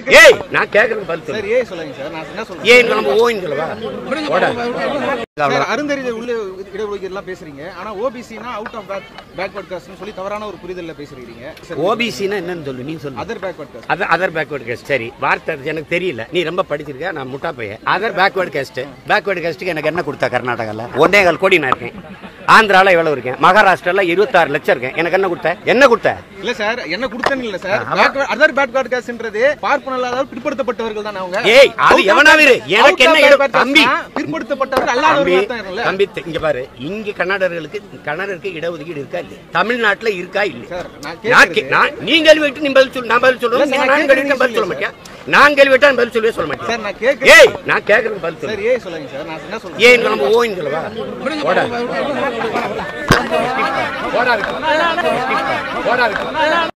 ஏய் நான் கேக்குறது பதில் சொல்லு சார் ஏ சொல்லுங்க சார் நான் என்ன சொல்றேன் ஏன் நம்ம ஓயின் சொல்லவா போடா சார் அருந்தறிந்த உள்ள இடஒதுக்கீடு எல்லாம் பேசுறீங்க ஆனா ஓபிசினா அவுட் ஆஃப் பேக் பேக்வர்ட் காஸ்ட்னு சொல்லி தவறான ஒரு புரிதல்ல பேசுறீங்க ஓபிசினா என்னன்னு சொல்லு நீ சொல்லு அதர் பேக்வர்ட் காஸ்ட் அது அதர் பேக்வேர்டு கேஸ்ட் சரி வார்த்தை அது எனக்கு தெரியல நீ ரொம்ப படிச்சிருக்க நான் முட்டா பையன் அதர் பேக்வேர்டு கேஸ்ட் பேக்வேர்டு கேஸ்ட்டுக்கு எனக்கு என்ன கொடுத்தா கர்நாடகால ஒன்னே கால் கோடி நான் இருக்கேன் ஆந்திரால எவ்வளவு இருக்கேன் மகாராஷ்டிரால இருபத்தாறு லட்சம் இருக்கேன் எனக்கு என்ன கொடுத்த என்ன கொடுத்த இல்ல சார் என்ன கொடுத்தேன்னு இல்ல சார் அதர் பேக்வர்ட் காஸ்ட்ன்றது பார்ப்பன இல்லாத பிற்படுத்தப்பட்டவர்கள் தான் அவங்க ஏய், அது Out of எவனாவது இரு. back- எனக்கு out of என்ன இடம்? backward caste தம்பி. னா பிற்படுத்தப்பட்டவர்கள் தம்பி அல்லாதவர்கள் தான் இருக்குல்ல தம்பி த- இங்க பாரு இங்க கன்னடர்களுக்கு கன்னடருக்கு இடஒதுக்கீடு இருக்கா இல்ல தமிழ்நாட்டுல இருக்கா இல்ல சார் நான் நான் கே- கேக்குறது நான் நீ கேள்வி விட்டு நீ பதில் சொல்லு நான் பதில் இல்ல சொல்லுவேன் சார், நான் நான் கேள்வி விட்டா பதில் சொல்ல கேக்குறது மாட்டேன் நான் கேள்வி விட்டா பதில் சொல்லவே சொல்ல மாட்டேன் சார் நான் கேக்குறேன் ஏய் நான் கேக்குறது பதில் சொல்லு சார் ஏ சொல்லுங்க சார் நான் என்ன சொல்றேன் ஏன் நம்ம ஓயின் சொல்லவா போடா போடா போடா